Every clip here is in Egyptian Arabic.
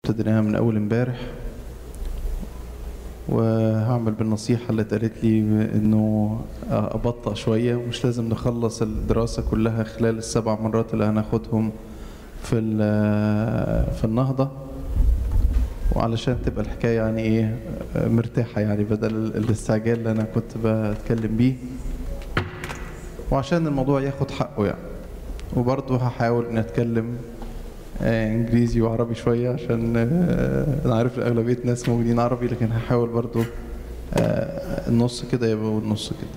ابتديناها من اول امبارح وهعمل بالنصيحة اللي اتقالت لي انه ابطأ شوية ومش لازم نخلص الدراسة كلها خلال السبع مرات اللي هناخدهم في في النهضة وعلشان تبقى الحكاية يعني ايه مرتاحة يعني بدل الاستعجال اللي انا كنت بتكلم بيه وعشان الموضوع ياخد حقه يعني وبرضه هحاول ان اتكلم انجليزي وعربي شويه عشان انا عارف اغلبيه الناس موجودين عربي لكن هحاول برضو النص كده يبقى والنص كده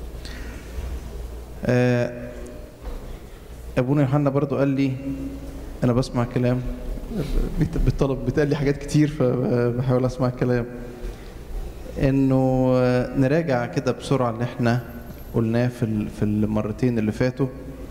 ابونا يوحنا برضو قال لي انا بسمع كلام بالطلب بتقال لي حاجات كتير فبحاول اسمع الكلام انه نراجع كده بسرعه اللي احنا قلناه في في المرتين اللي فاتوا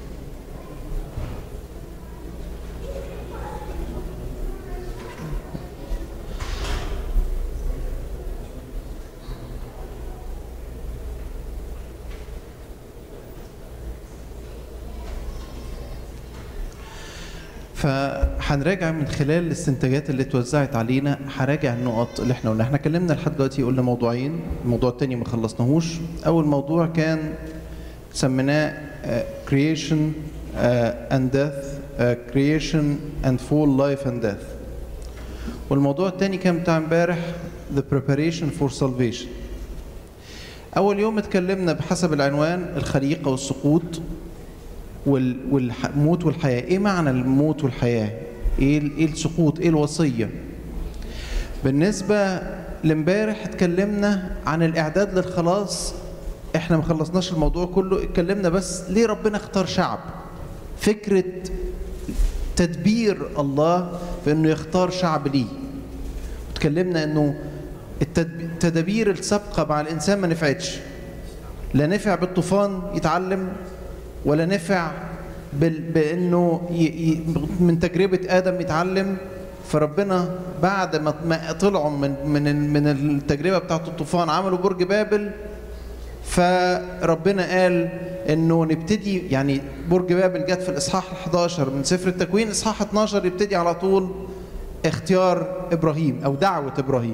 فهنراجع من خلال الاستنتاجات اللي اتوزعت علينا هراجع النقط اللي احنا قلنا احنا اتكلمنا لحد دلوقتي قلنا موضوعين الموضوع التاني ما خلصناهوش اول موضوع كان سميناه uh, creation uh, and death uh, creation and fall life and death والموضوع التاني كان بتاع امبارح the preparation for salvation اول يوم اتكلمنا بحسب العنوان الخليقه والسقوط والموت والحياة ايه معنى الموت والحياة ايه ايه السقوط ايه الوصية بالنسبة لامبارح اتكلمنا عن الاعداد للخلاص احنا ما خلصناش الموضوع كله اتكلمنا بس ليه ربنا اختار شعب فكرة تدبير الله في انه يختار شعب ليه اتكلمنا انه التدابير السابقة مع الانسان ما نفعتش لا نفع بالطوفان يتعلم ولا نفع بانه من تجربه ادم يتعلم فربنا بعد ما طلعوا من من من التجربه بتاعه الطوفان عملوا برج بابل فربنا قال انه نبتدي يعني برج بابل جت في الاصحاح ال11 من سفر التكوين اصحاح 12 يبتدي على طول اختيار ابراهيم او دعوه ابراهيم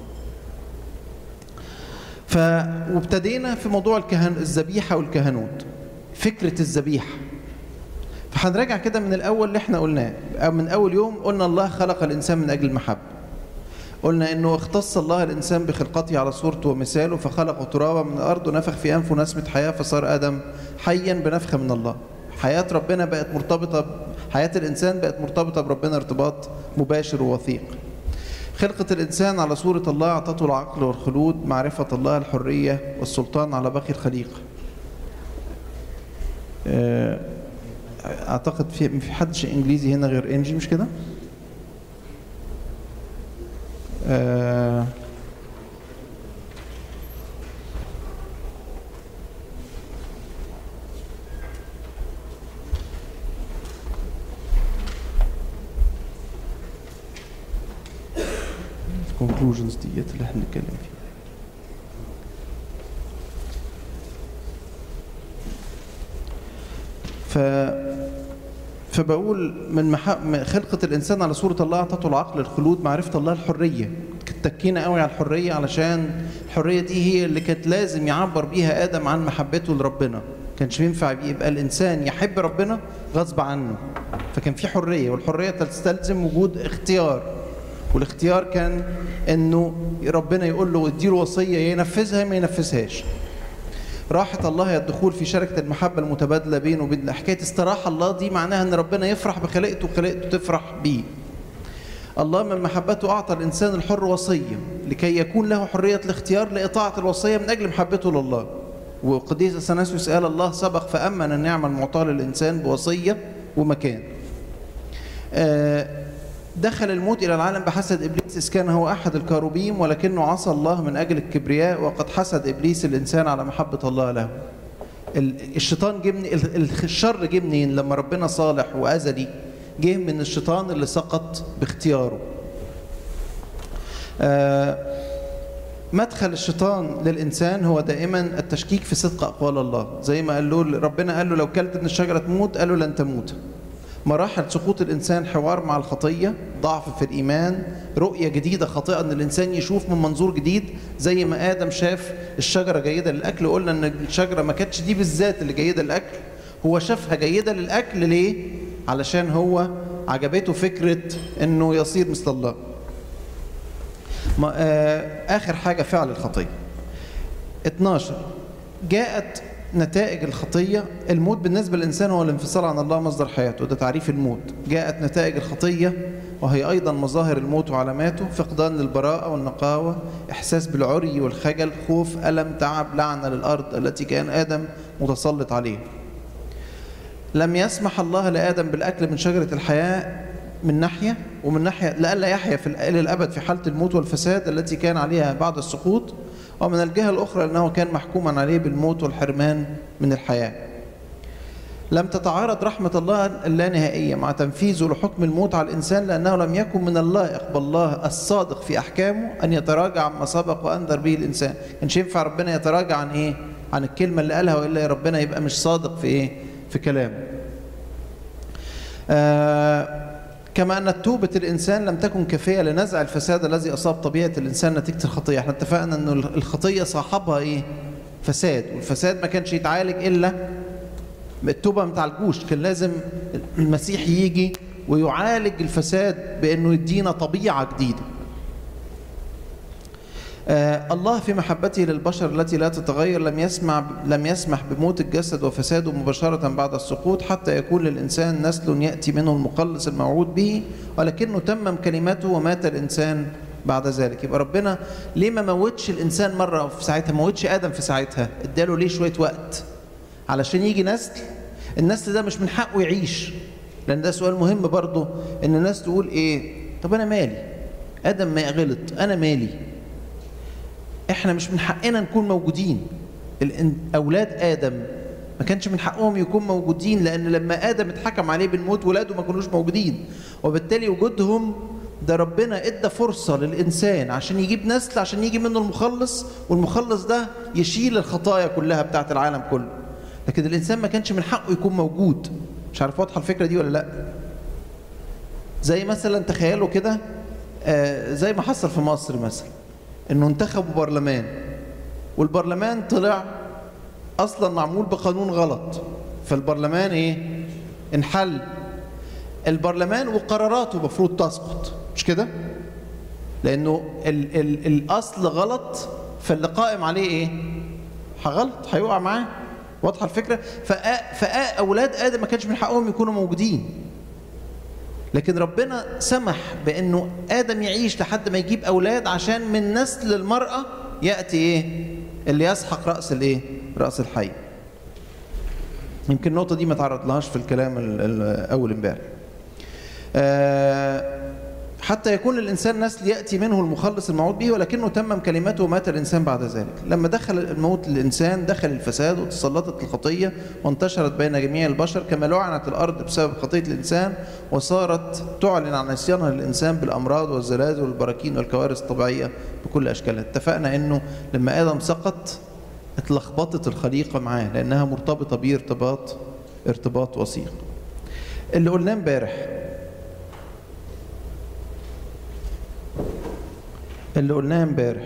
ف وابتدينا في موضوع الكهن الذبيحه والكهنوت فكرة الذبيحة فهنراجع كده من الأول اللي احنا قلناه من أول يوم قلنا الله خلق الإنسان من أجل المحبة قلنا أنه اختص الله الإنسان بخلقته على صورته ومثاله فخلقه ترابا من الأرض ونفخ في أنفه نسمة حياة فصار آدم حيا بنفخة من الله حياة ربنا بقت مرتبطة حياة الإنسان بقت مرتبطة بربنا ارتباط مباشر ووثيق خلقة الإنسان على صورة الله أعطته العقل والخلود معرفة الله الحرية والسلطان على باقي الخليقة اعتقد في في حدش انجليزي هنا غير انجي مش كده أه الكونكلوجنز ديت اللي احنا بنتكلم فيها ف فبقول من مح... خلقة الإنسان على صورة الله أعطته العقل الخلود معرفة الله الحرية تكينا قوي على الحرية علشان الحرية دي هي اللي كانت لازم يعبر بيها آدم عن محبته لربنا كانش ينفع يبقى الإنسان يحب ربنا غصب عنه فكان في حرية والحرية تستلزم وجود اختيار والاختيار كان انه ربنا يقول له اديله وصية ينفذها ما ينفذهاش راحة الله هي الدخول في شركة المحبة المتبادلة بينه وبين حكاية استراحة الله دي معناها ان ربنا يفرح بخلقته وخلقته تفرح بيه الله من محبته أعطى الإنسان الحر وصية لكي يكون له حرية الاختيار لإطاعة الوصية من أجل محبته لله وقديس أثناسيوس قال الله سبق فأمن النعمة المعطاة للإنسان بوصية ومكان دخل الموت إلى العالم بحسد إبليس إذ كان هو أحد الكاروبيم ولكنه عصى الله من أجل الكبرياء وقد حسد إبليس الإنسان على محبة الله له الشيطان جه من الشر جه منين لما ربنا صالح وأزلي جه من الشيطان اللي سقط باختياره مدخل الشيطان للإنسان هو دائما التشكيك في صدق أقوال الله زي ما قال له ربنا قال له لو كلت من الشجرة تموت قال له لن تموت مراحل سقوط الإنسان حوار مع الخطية ضعف في الإيمان رؤية جديدة خاطئة أن الإنسان يشوف من منظور جديد زي ما آدم شاف الشجرة جيدة للأكل قلنا أن الشجرة ما كانتش دي بالذات اللي جيدة للأكل هو شافها جيدة للأكل ليه؟ علشان هو عجبته فكرة أنه يصير مثل الله ما آه آخر حاجة فعل الخطية 12 جاءت نتائج الخطية الموت بالنسبة للإنسان هو الانفصال عن الله مصدر حياته ده تعريف الموت جاءت نتائج الخطية وهي أيضا مظاهر الموت وعلاماته فقدان للبراءة والنقاوة إحساس بالعري والخجل خوف ألم تعب لعنة للأرض التي كان آدم متسلط عليه لم يسمح الله لآدم بالأكل من شجرة الحياة من ناحية ومن ناحية لئلا يحيا في إلى الأبد في حالة الموت والفساد التي كان عليها بعد السقوط ومن الجهة الأخرى أنه كان محكوما عليه بالموت والحرمان من الحياة لم تتعارض رحمة الله اللانهائية مع تنفيذه لحكم الموت على الإنسان لأنه لم يكن من اللائق بالله الصادق في أحكامه أن يتراجع عما سبق وأنذر به الإنسان كانش ينفع ربنا يتراجع عن إيه؟ عن الكلمة اللي قالها وإلا ربنا يبقى مش صادق في إيه؟ في كلامه آه كما أن توبة الإنسان لم تكن كافية لنزع الفساد الذي أصاب طبيعة الإنسان نتيجة الخطية احنا اتفقنا أن الخطية صاحبها إيه؟ فساد والفساد ما كانش يتعالج إلا التوبة ما تعالجوش كان لازم المسيح يجي ويعالج الفساد بأنه يدينا طبيعة جديدة آه الله في محبته للبشر التي لا تتغير لم يسمع لم يسمح بموت الجسد وفساده مباشرة بعد السقوط حتى يكون للإنسان نسل يأتي منه المخلص الموعود به ولكنه تمم كلمته ومات الإنسان بعد ذلك يبقى ربنا ليه ما موتش الإنسان مرة في ساعتها ما موتش آدم في ساعتها اداله ليه شوية وقت علشان يجي نسل النسل ده مش من حقه يعيش لأن ده سؤال مهم برضه إن الناس تقول إيه طب أنا مالي آدم ما غلط أنا مالي احنا مش من حقنا نكون موجودين اولاد ادم ما كانش من حقهم يكون موجودين لان لما ادم اتحكم عليه بالموت ولاده ما كانوش موجودين وبالتالي وجودهم ده ربنا ادى فرصه للانسان عشان يجيب نسل عشان يجي منه المخلص والمخلص ده يشيل الخطايا كلها بتاعت العالم كله لكن الانسان ما كانش من حقه يكون موجود مش عارف واضحه الفكره دي ولا لا زي مثلا تخيلوا كده آه زي ما حصل في مصر مثلا انه انتخبوا برلمان والبرلمان طلع اصلا معمول بقانون غلط فالبرلمان ايه انحل البرلمان وقراراته المفروض تسقط مش كده لانه ال ال الاصل غلط فاللي قائم عليه ايه غلط هيقع معاه واضحه الفكره فاولاد ادم ما كانش من حقهم يكونوا موجودين لكن ربنا سمح بانه ادم يعيش لحد ما يجيب اولاد عشان من نسل المراه ياتي ايه اللي يسحق راس الايه راس الحي يمكن النقطه دي ما تعرضلهاش في الكلام الاول امبارح أه حتى يكون الانسان نسل ياتي منه المخلص الموعود به ولكنه تمم كلمته ومات الانسان بعد ذلك لما دخل الموت للانسان دخل الفساد وتسلطت الخطيه وانتشرت بين جميع البشر كما لعنت الارض بسبب خطيه الانسان وصارت تعلن عن عصيانها للانسان بالامراض والزلازل والبراكين والكوارث الطبيعيه بكل اشكالها اتفقنا انه لما ادم سقط اتلخبطت الخليقه معاه لانها مرتبطه بيه ارتباط ارتباط وثيق اللي قلناه امبارح اللي قلناه امبارح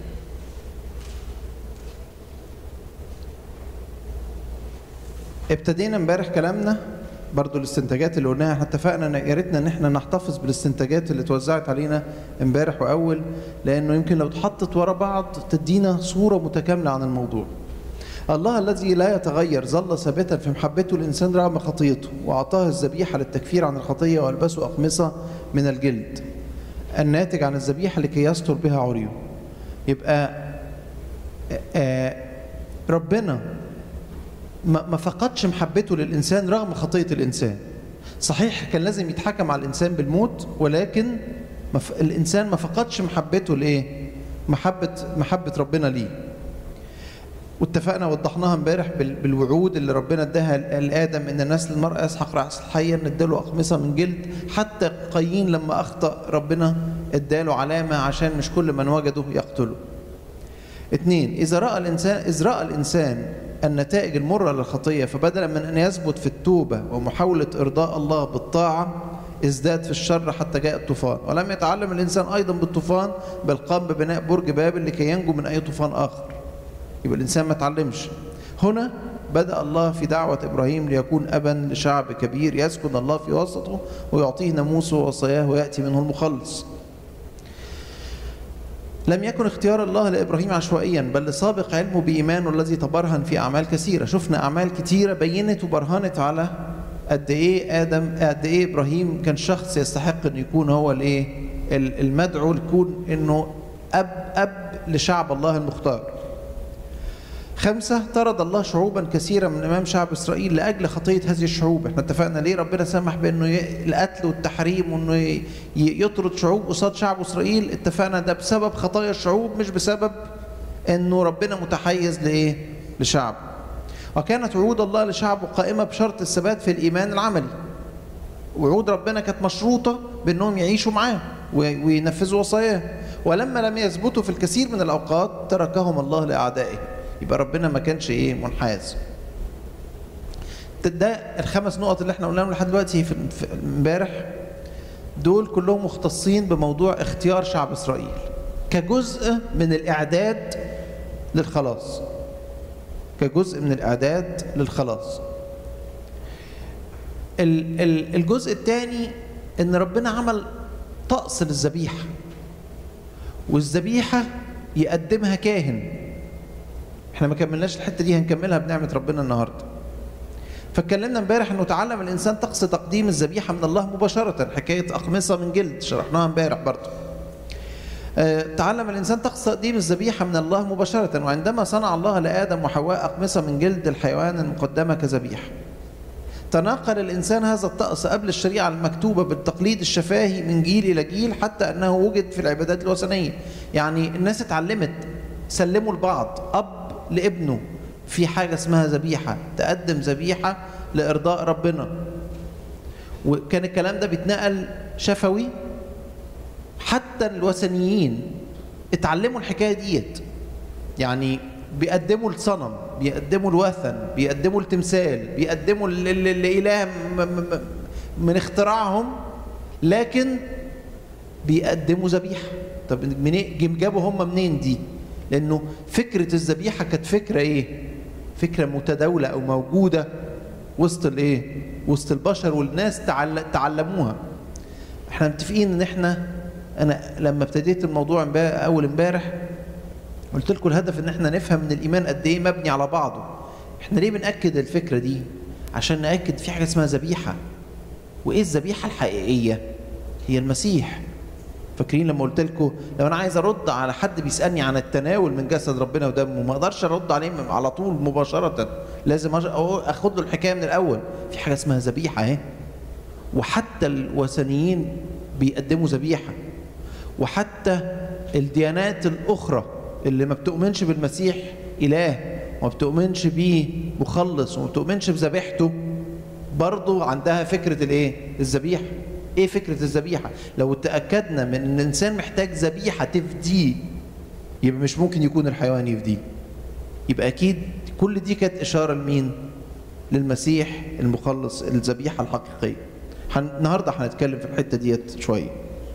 ابتدينا امبارح كلامنا برضو الاستنتاجات اللي قلناها احنا اتفقنا ان يا ريتنا ان احنا نحتفظ بالاستنتاجات اللي اتوزعت علينا امبارح واول لانه يمكن لو اتحطت ورا بعض تدينا صوره متكامله عن الموضوع. الله الذي لا يتغير ظل ثابتا في محبته الانسان رغم خطيته واعطاه الذبيحه للتكفير عن الخطيه والبسه اقمصه من الجلد. الناتج عن الذبيحة لكي يستر بها عريه يبقى آه ربنا ما فقدش محبته للإنسان رغم خطية الإنسان صحيح كان لازم يتحكم على الإنسان بالموت ولكن الإنسان ما فقدش محبته لإيه محبة محبة ربنا ليه واتفقنا وضحناها امبارح بالوعود اللي ربنا اداها لادم ان نسل المراه يسحق راس الحيه ان اداله اقمصه من جلد حتى قايين لما اخطا ربنا اداله علامه عشان مش كل من وجده يقتله. اثنين اذا راى الانسان اذ راى الانسان النتائج المرة للخطية فبدلا من أن يثبت في التوبة ومحاولة إرضاء الله بالطاعة ازداد في الشر حتى جاء الطوفان ولم يتعلم الإنسان أيضا بالطوفان بل قام ببناء برج بابل لكي ينجو من أي طوفان آخر يبقى الإنسان ما تعلمش هنا بدأ الله في دعوة إبراهيم ليكون أبا لشعب كبير يسكن الله في وسطه ويعطيه ناموسه ووصاياه ويأتي منه المخلص لم يكن اختيار الله لابراهيم عشوائيا بل لسابق علمه بايمانه الذي تبرهن في اعمال كثيره، شفنا اعمال كثيره بينت وبرهنت على قد ايه ادم قد ايه ابراهيم كان شخص يستحق انه يكون هو الايه؟ المدعو يكون انه اب اب لشعب الله المختار. خمسة طرد الله شعوبا كثيرة من أمام شعب إسرائيل لأجل خطية هذه الشعوب احنا اتفقنا ليه ربنا سمح بأنه ي... القتل والتحريم وأنه ي... يطرد شعوب قصاد شعب إسرائيل اتفقنا ده بسبب خطايا الشعوب مش بسبب أنه ربنا متحيز لإيه لشعب وكانت وعود الله لشعبه قائمة بشرط الثبات في الإيمان العملي وعود ربنا كانت مشروطة بأنهم يعيشوا معاه وينفذوا وصاياه ولما لم يثبتوا في الكثير من الأوقات تركهم الله لأعدائه يبقى ربنا ما كانش ايه منحاز ده الخمس نقط اللي احنا قلناهم لحد دلوقتي في امبارح دول كلهم مختصين بموضوع اختيار شعب اسرائيل كجزء من الاعداد للخلاص كجزء من الاعداد للخلاص الجزء الثاني ان ربنا عمل طقس للذبيحه والذبيحه يقدمها كاهن احنا ما كملناش الحته دي هنكملها بنعمه ربنا النهارده فاتكلمنا امبارح انه تعلم الانسان طقس تقديم الذبيحه من الله مباشره حكايه اقمصه من جلد شرحناها امبارح برضه أه تعلم الانسان طقس تقديم الذبيحه من الله مباشره وعندما صنع الله لادم وحواء اقمصه من جلد الحيوان المقدمه كذبيحه تناقل الانسان هذا الطقس قبل الشريعه المكتوبه بالتقليد الشفاهي من جيل الى جيل حتى انه وجد في العبادات الوثنيه يعني الناس اتعلمت سلموا لبعض اب لابنه في حاجة اسمها ذبيحة تقدم ذبيحة لإرضاء ربنا وكان الكلام ده بيتنقل شفوي حتى الوثنيين اتعلموا الحكاية ديت يعني بيقدموا الصنم بيقدموا الوثن بيقدموا التمثال بيقدموا الإله من اختراعهم لكن بيقدموا ذبيحة طب منين جابوا هم منين دي؟ لانه فكره الذبيحه كانت فكره ايه فكره متداوله او موجوده وسط الايه وسط البشر والناس تعلموها احنا متفقين ان احنا انا لما ابتديت الموضوع اول امبارح قلت لكم الهدف ان احنا نفهم ان الايمان قد ايه مبني على بعضه احنا ليه بناكد الفكره دي عشان ناكد في حاجه اسمها ذبيحه وايه الذبيحه الحقيقيه هي المسيح فاكرين لما قلت لكم لو انا عايز ارد على حد بيسالني عن التناول من جسد ربنا ودمه ما اقدرش ارد عليه على طول مباشره لازم اخد له الحكايه من الاول في حاجه اسمها ذبيحه اهي وحتى الوثنيين بيقدموا ذبيحه وحتى الديانات الاخرى اللي ما بتؤمنش بالمسيح اله وما بتؤمنش بيه مخلص وما بتؤمنش بذبيحته برضه عندها فكره الايه الذبيحه ايه فكره الذبيحه لو تاكدنا من ان الانسان محتاج ذبيحه تفديه يبقى مش ممكن يكون الحيوان يفديه يبقى اكيد كل دي كانت اشاره لمين للمسيح المخلص الذبيحه الحقيقيه النهارده هنتكلم في الحته ديت شويه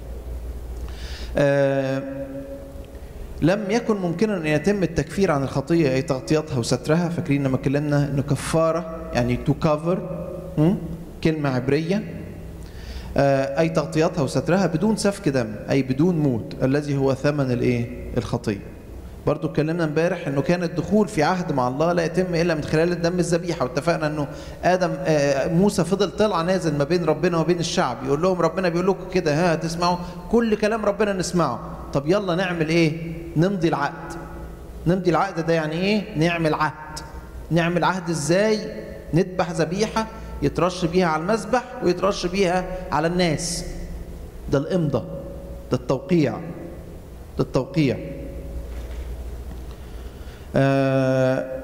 آه لم يكن ممكنا ان يتم التكفير عن الخطيه اي تغطيتها وسترها فاكرين لما اتكلمنا انه كفاره يعني تو كفر كلمه عبريه اي تغطيتها وسترها بدون سفك دم اي بدون موت الذي هو ثمن الايه الخطيه برضو اتكلمنا امبارح انه كان الدخول في عهد مع الله لا يتم الا من خلال الدم الذبيحه واتفقنا انه ادم موسى فضل طلع نازل ما بين ربنا وبين الشعب يقول لهم ربنا بيقول لكم كده ها تسمعوا كل كلام ربنا نسمعه طب يلا نعمل ايه نمضي العقد نمضي العقد ده يعني ايه نعمل عهد نعمل عهد ازاي نذبح ذبيحه يترش بيها على المذبح ويترش بيها على الناس ده الامضة ده التوقيع ده التوقيع آه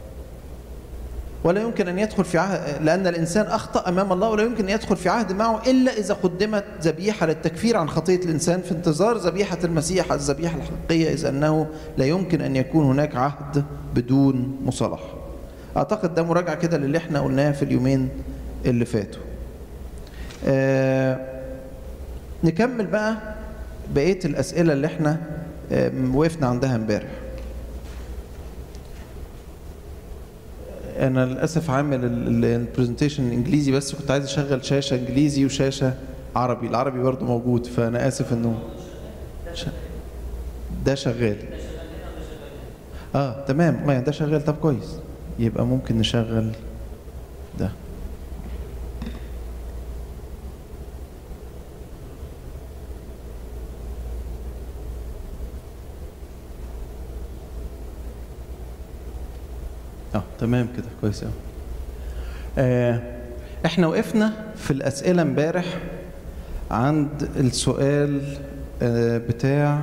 ولا يمكن ان يدخل في عهد لان الانسان اخطا امام الله ولا يمكن ان يدخل في عهد معه الا اذا قدمت ذبيحه للتكفير عن خطيه الانسان في انتظار ذبيحه المسيح الذبيحه الحقيقيه اذ انه لا يمكن ان يكون هناك عهد بدون مصالحه. اعتقد ده مراجعه كده للي احنا قلناه في اليومين اللي فاتوا آه نكمل بقى بقيه الاسئله اللي احنا آه وقفنا عندها امبارح انا للاسف عامل البرزنتيشن انجليزي بس كنت عايز اشغل شاشه انجليزي وشاشه عربي العربي برضه موجود فانا اسف انه ش... ده شغال اه تمام ما ده شغال طب كويس يبقى ممكن نشغل ده اه تمام كده كويس قوي آه احنا وقفنا في الاسئله امبارح عند السؤال آه بتاع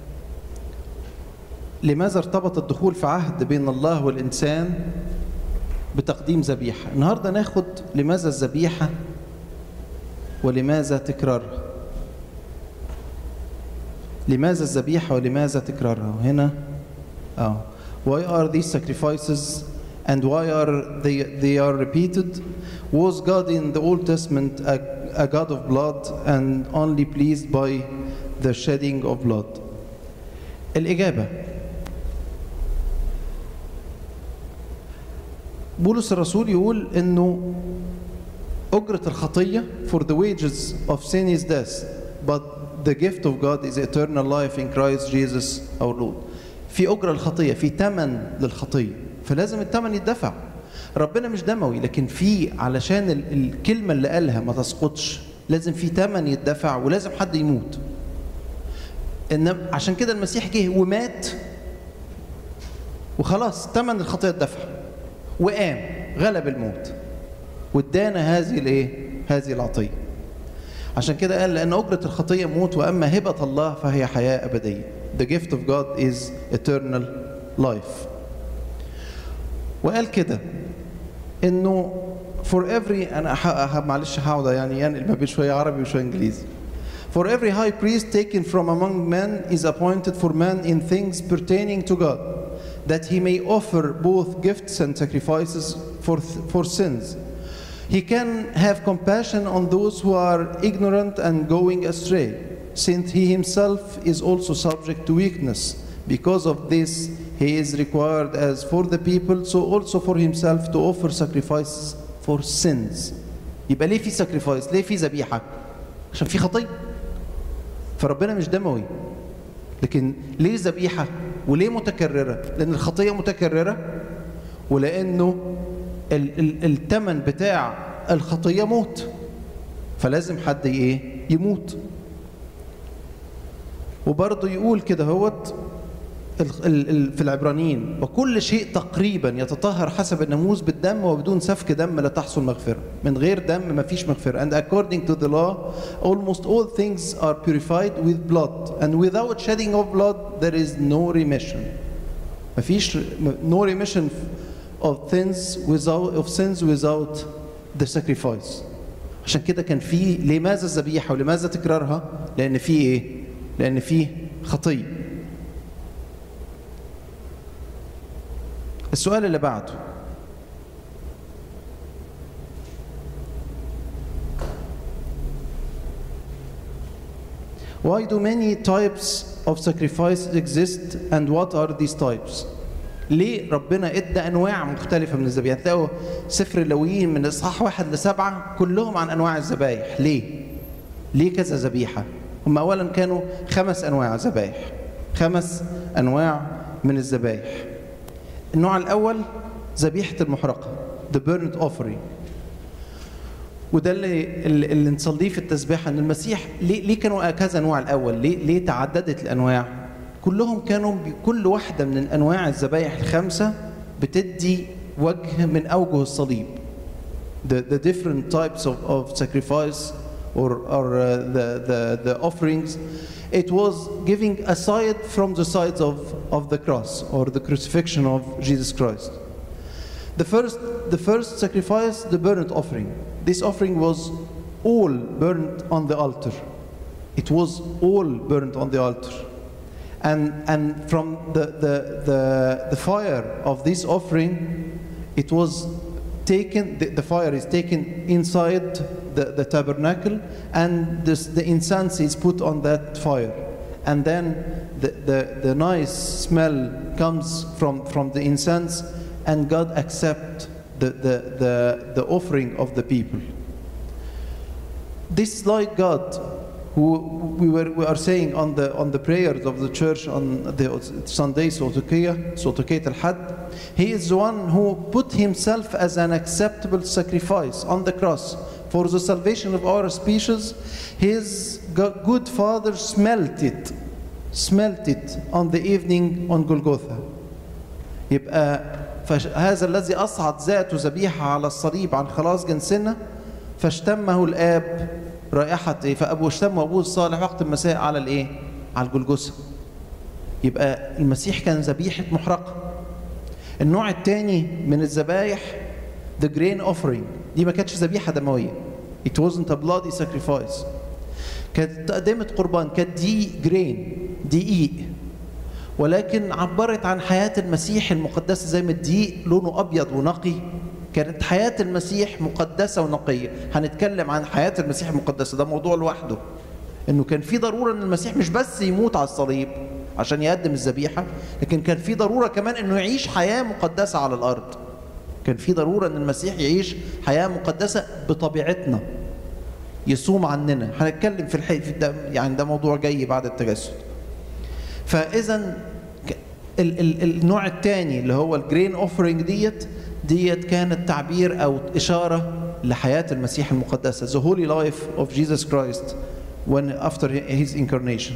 لماذا ارتبط الدخول في عهد بين الله والانسان بتقديم ذبيحه النهارده ناخد لماذا الذبيحه ولماذا تكرارها لماذا الذبيحه ولماذا تكرارها وهنا اه why are these sacrifices and why are they, they are repeated? Was God in the Old Testament a, a God of blood and only pleased by the shedding of blood? الإجابة بولس الرسول يقول إنه أجرة الخطية for the wages of sin is death but the gift of God is eternal life in Christ Jesus our Lord في أجرة الخطية في ثمن للخطية فلازم الثمن يدفع ربنا مش دموي لكن في علشان الكلمة اللي قالها ما تسقطش لازم في ثمن يدفع ولازم حد يموت إن عشان كده المسيح جه ومات وخلاص ثمن الخطية اتدفع وقام غلب الموت وادانا هذه الايه؟ هذه العطية عشان كده قال لأن أجرة الخطية موت وأما هبة الله فهي حياة أبدية The gift of God is eternal life وقال كده انه for every انا ح... معلش هقعد يعني انقل ما بين شويه عربي وشويه انجليزي For every high priest taken from among men is appointed for man in things pertaining to God, that he may offer both gifts and sacrifices for, for sins. He can have compassion on those who are ignorant and going astray, since he himself is also subject to weakness. Because of this, he is required as for the people, so also for himself to offer sacrifices for sins. يبقى ليه في sacrifice؟ ليه في ذبيحة؟ عشان في خطية. فربنا مش دموي. لكن ليه ذبيحة؟ وليه متكررة؟ لأن الخطية متكررة ولأنه الثمن بتاع الخطية موت. فلازم حد ايه؟ يموت. وبرضه يقول كده هوت في العبرانيين وكل شيء تقريبا يتطهر حسب الناموس بالدم وبدون سفك دم لا تحصل مغفرة من غير دم ما فيش مغفرة and according to the law almost all things are purified with blood and without shedding of blood there is no remission ما فيش no remission of sins without of sins without the sacrifice عشان كده كان في لماذا الذبيحة ولماذا تكرارها لأن في إيه لأن في خطية السؤال اللي بعده Why do many types of sacrifice exist and what are these types? ليه ربنا ادى انواع مختلفه من الذبائح تلاقوا سفر اللويين من اصحاح واحد لسبعه كلهم عن انواع الذبائح ليه ليه كذا ذبيحه هم اولا كانوا خمس انواع ذبائح خمس انواع من الذبائح النوع الاول ذبيحه المحرقه the burnt offering وده اللي اللي نصليه في التسبيحه ان المسيح ليه ليه كانوا كذا انواع الاول ليه ليه تعددت الانواع كلهم كانوا كل واحده من انواع الذبائح الخمسه بتدي وجه من اوجه الصليب the, the different types of, of sacrifice or, or uh, the, the, the offerings it was giving a side from the sides of, of the cross or the crucifixion of Jesus Christ the first, the first sacrifice, the burnt offering. This offering was all burnt on the altar. It was all burnt on the altar. And, and from the, the, the, the fire of this offering, it was taken, the, the fire is taken inside the, the tabernacle, and this, the incense is put on that fire. And then the, the, the nice smell comes from, from the incense, and God accept the, the, the, the offering of the people. This is like God, who we were we are saying on the on the prayers of the church on the Sunday Sotokia, Sotokia al-Had. He is the one who put himself as an acceptable sacrifice on the cross for the salvation of our species. His go- good father smelt it, smelt it on the evening on Golgotha. يبقى فهذا الذي أصعد ذاته ذبيحة على الصليب عن خلاص جنسنا فاشتمه الآب رائحة إيه؟ فأبوه اشتمه أبوه الصالح وقت المساء على الإيه؟ على الجلجسة. يبقى المسيح كان ذبيحة محرقة. النوع الثاني من الذبايح the grain offering دي ما كانتش ذبيحة دموية. It wasn't a bloody sacrifice. كانت تقدمت قربان كانت دي جرين دقيق ولكن عبرت عن حياة المسيح المقدسة زي ما الدقيق لونه أبيض ونقي كانت حياة المسيح مقدسة ونقية هنتكلم عن حياة المسيح المقدسة ده موضوع لوحده انه كان في ضرورة ان المسيح مش بس يموت على الصليب عشان يقدم الذبيحة لكن كان في ضرورة كمان انه يعيش حياة مقدسة على الارض كان في ضرورة ان المسيح يعيش حياة مقدسة بطبيعتنا يصوم عننا هنتكلم في الحي في ده يعني ده موضوع جاي بعد التجسد فاذا ك- ال- ال- النوع الثاني اللي هو الجرين اوفرنج ديت ديت كانت تعبير او اشاره لحياه المسيح المقدسه the holy life of Jesus Christ when after his incarnation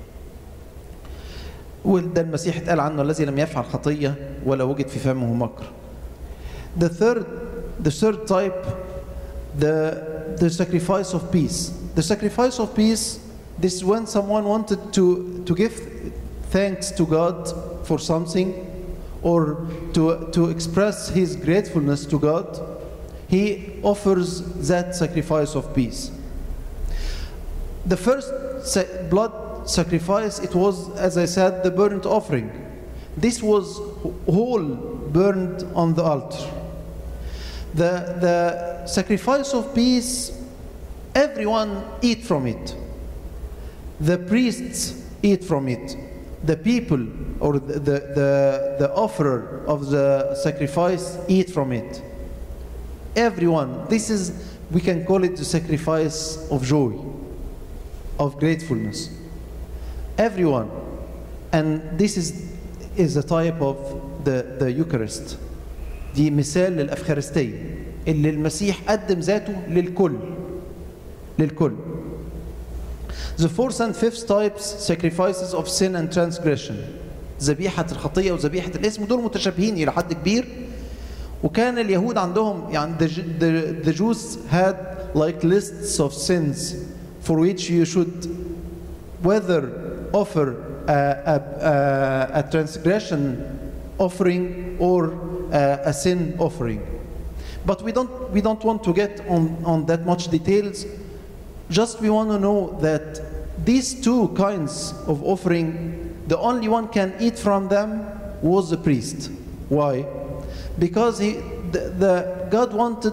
وده المسيح اتقال عنه الذي لم يفعل خطيه ولا وجد في فمه مكر the third the third type the the sacrifice of peace the sacrifice of peace this is when someone wanted to to give thanks to God for something or to to express his gratefulness to God he offers that sacrifice of peace the first sa- blood sacrifice it was as i said the burnt offering this was whole burned on the altar the, the sacrifice of peace, everyone eat from it. The priests eat from it. The people or the, the, the, the offerer of the sacrifice eat from it. Everyone. This is, we can call it the sacrifice of joy, of gratefulness. Everyone. And this is, is a type of the, the Eucharist. دي مثال للأفخارستية اللي المسيح قدم ذاته للكل للكل The fourth and fifth types sacrifices of sin and transgression ذبيحة الخطية وذبيحة الاسم دول متشابهين إلى حد كبير وكان اليهود عندهم يعني the, the, the Jews had like lists of sins for which you should whether offer a, a, a, a transgression offering or a, a sin offering. But we don't, we don't want to get on, on that much details. Just we want to know that these two kinds of offering, the only one can eat from them was the priest. Why? Because he, the, the, God wanted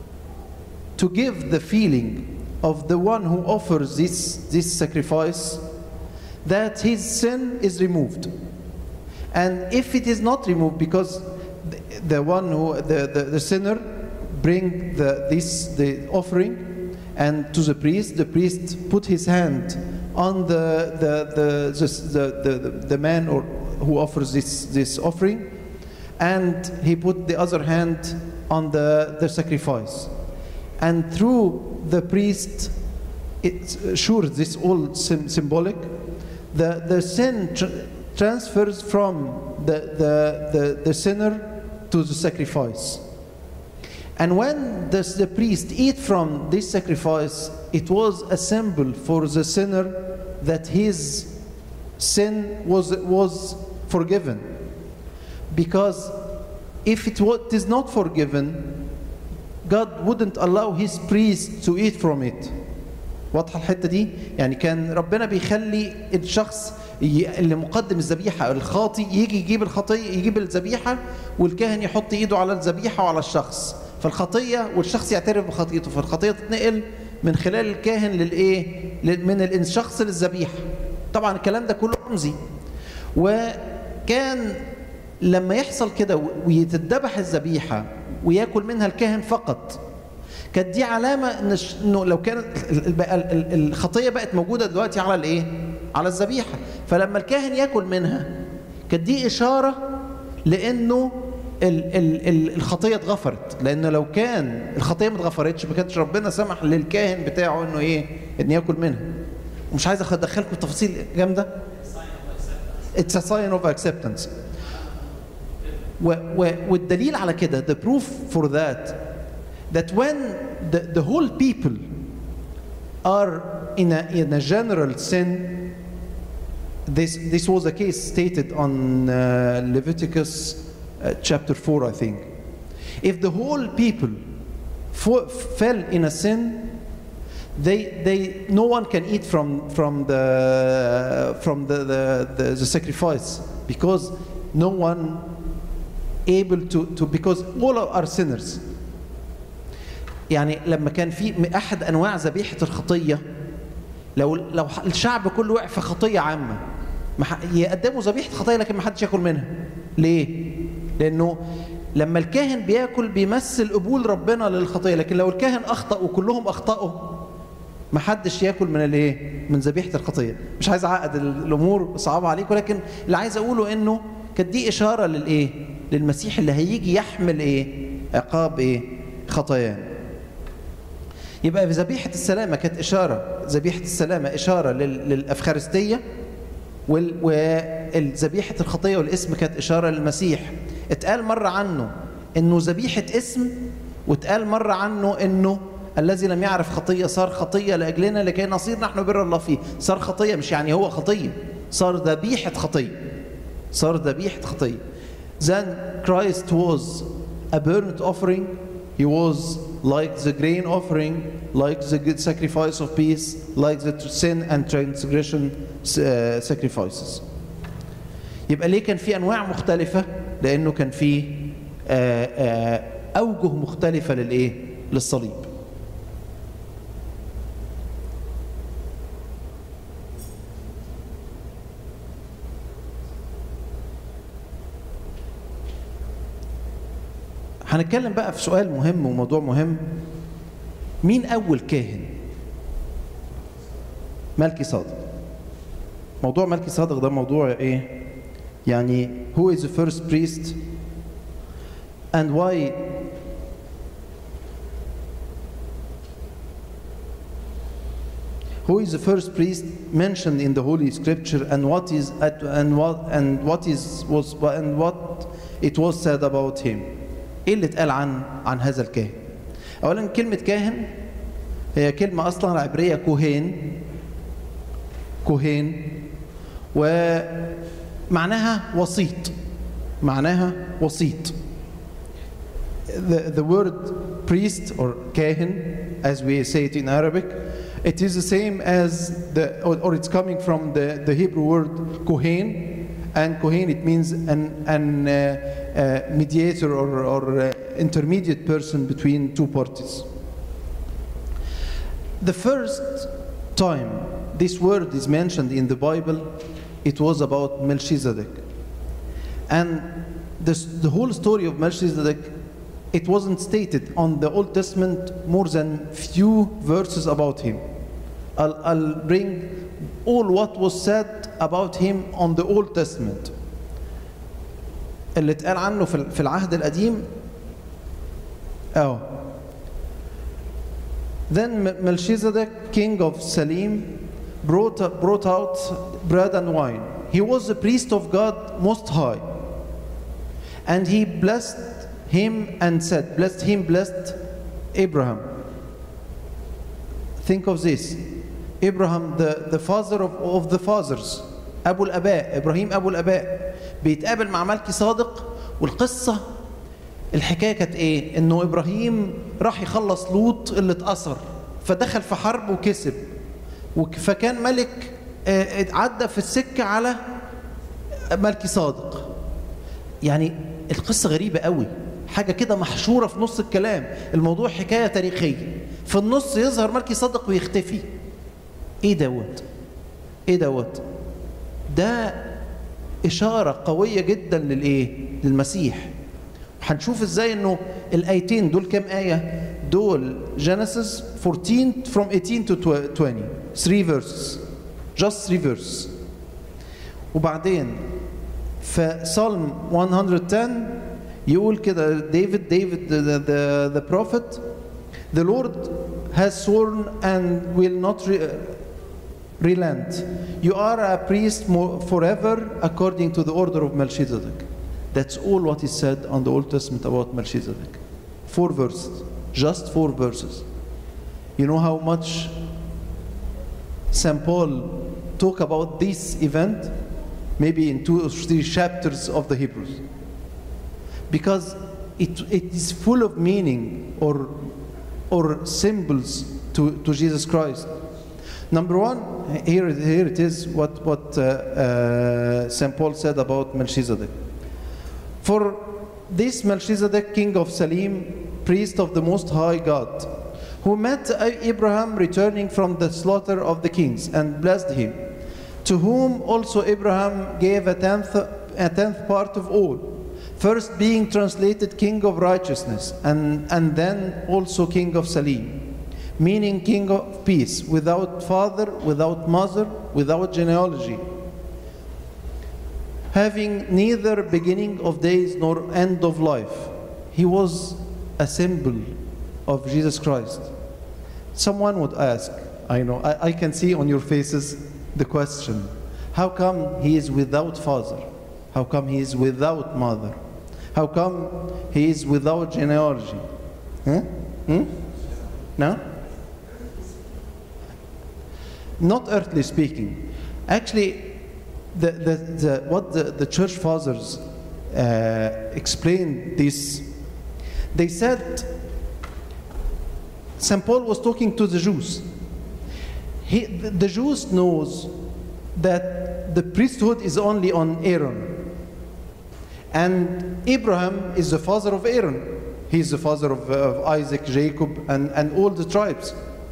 to give the feeling of the one who offers this, this sacrifice that his sin is removed. And if it is not removed, because the, the one who the, the, the sinner bring the, this the offering and to the priest, the priest put his hand on the the the the, the, the, the man or who offers this this offering, and he put the other hand on the, the sacrifice. And through the priest, it's sure this all sim- symbolic. The the sin tr- transfers from the, the, the, the sinner to the sacrifice. And when the, the priest eat from this sacrifice, it was a symbol for the sinner that his sin was, was forgiven. Because if it wa- it is not forgiven, God wouldn't allow his priest to eat from it. واضحة الحتة دي؟ يعني كان ربنا بيخلي الشخص ي- اللي مقدم الذبيحه الخاطي يجي يجيب الخطيه يجيب الذبيحه والكاهن يحط ايده على الذبيحه وعلى الشخص فالخطيه والشخص يعترف بخطيته فالخطيه تتنقل من خلال الكاهن للايه لل- من الشخص للذبيحه طبعا الكلام ده كله رمزي وكان لما يحصل كده ويتذبح الذبيحه وياكل منها الكاهن فقط كانت دي علامه ان الش- انه لو كانت ال- ال- ال- ال- الخطيه بقت موجوده دلوقتي على الايه؟ على الذبيحه فلما الكاهن ياكل منها كانت دي اشاره لانه ال ال ال الخطيه اتغفرت لان لو كان الخطيه ما اتغفرتش ما كانش ربنا سمح للكاهن بتاعه انه ايه؟ ان ياكل منها ومش عايز ادخلكم في تفاصيل جامده It's a sign of acceptance و و والدليل على كده the proof for that that when the, the whole people are in a, in a general sin this, this was a case stated on uh, Leviticus uh, chapter 4 I think if the whole people fo- fell in a sin they, they, no one can eat from, from, the, from the, the, the, the sacrifice because no one able to, to because all are sinners يعني لما كان في احد انواع ذبيحه الخطيه لو لو الشعب كله وقع في خطيه عامه ما ح- يقدموا ذبيحه خطيه لكن ما حدش ياكل منها ليه لانه لما الكاهن بياكل بيمثل قبول ربنا للخطيه لكن لو الكاهن اخطا وكلهم اخطاوا ما حدش ياكل من الايه من ذبيحه الخطيه مش عايز اعقد الامور صعبه عليكم لكن اللي عايز اقوله انه كانت دي اشاره للايه للمسيح اللي هيجي يحمل ايه عقاب ايه خطايانا يبقى في ذبيحه السلامه كانت اشاره ذبيحه السلامه اشاره لل- للافخارستيه وال- والذبيحه الخطيه والاسم كانت اشاره للمسيح اتقال مره عنه انه ذبيحه اسم واتقال مره عنه انه الذي لم يعرف خطيه صار خطيه لاجلنا لكي نصير نحن بر الله فيه صار خطيه مش يعني هو خطيه صار ذبيحه خطيه صار ذبيحه خطيه then Christ was a burnt offering he was like the grain offering like the good sacrifice of peace like the sin and transgression uh, sacrifices يبقى ليه كان في انواع مختلفه لانه كان في آه، آه، اوجه مختلفه للايه للصليب هنتكلم بقى في سؤال مهم وموضوع مهم مين اول كاهن ملكي صادق موضوع ملكي صادق ده موضوع ايه يعني who is the first priest and why who is the first priest mentioned in the holy scripture and what is and what and what is was and what it was said about him ايه اللي اتقال عن عن هذا الكاهن اولا كلمه كاهن هي كلمه اصلا عبريه كوهين كوهين ومعناها وسيط معناها وسيط the, the word priest or kahin as we say it in Arabic it is the same as the or, or it's coming from the, the Hebrew word kohen and kohen it means an, an uh, uh, mediator or, or uh, intermediate person between two parties the first time this word is mentioned in the Bible, it was about Melchizedek. And this, the whole story of Melchizedek, it wasn't stated on the Old Testament more than few verses about him. I'll, I'll bring all what was said about him on the Old Testament. اللي اتقال عنه في في العهد القديم اه Then Melchizedek, king of Salim, brought, brought out bread and wine. He was the priest of God Most High. And he blessed him and said, Blessed him, blessed Abraham. Think of this. Abraham, the, the father of, of the fathers, أبو الآباء إبراهيم أبو الآباء بيتقابل مع ملكي صادق والقصة الحكايه كانت ايه؟ انه ابراهيم راح يخلص لوط اللي اتأثر فدخل في حرب وكسب وك- فكان ملك آه، عدى في السكه على ملكي صادق يعني القصه غريبه قوي حاجه كده محشوره في نص الكلام الموضوع حكايه تاريخيه في النص يظهر ملكي صادق ويختفي ايه دوت ايه دوت ده اشاره قويه جدا للايه للمسيح هنشوف ازاي انه الايتين دول كام ايه دول جينيسيس 14 from 18 to 20 3 verses just 3 verses وبعدين في Psalm 110 يقول كده ديفيد ديفيد the, the, the prophet the Lord has sworn and will not re, relent you are a priest forever according to the order of Melchizedek that's all what is said on the Old Testament about Melchizedek four verses just four verses you know how much St. Paul talk about this event maybe in two or three chapters of the Hebrews because it, it is full of meaning or, or symbols to, to Jesus Christ. Number one, here, here it is what, what uh, uh, St. Paul said about Melchizedek. For this Melchizedek, king of Salim, priest of the Most High God, who met Abraham returning from the slaughter of the kings and blessed him, to whom also Abraham gave a tenth, a tenth part of all, first being translated king of righteousness, and, and then also king of Salim, meaning king of peace, without father, without mother, without genealogy, having neither beginning of days nor end of life. He was a symbol of Jesus Christ. Someone would ask, I know, I, I can see on your faces the question how come he is without father? How come he is without mother? How come he is without genealogy? Huh? Hmm? No? Not earthly speaking. Actually, the, the, the, what the, the church fathers uh, explained this, they said St. Paul was talking to the Jews. He, the, the Jews knows that the priesthood is only on Aaron. And Abraham is the father of Aaron. He's the father of, of Isaac, Jacob, and, and all the tribes.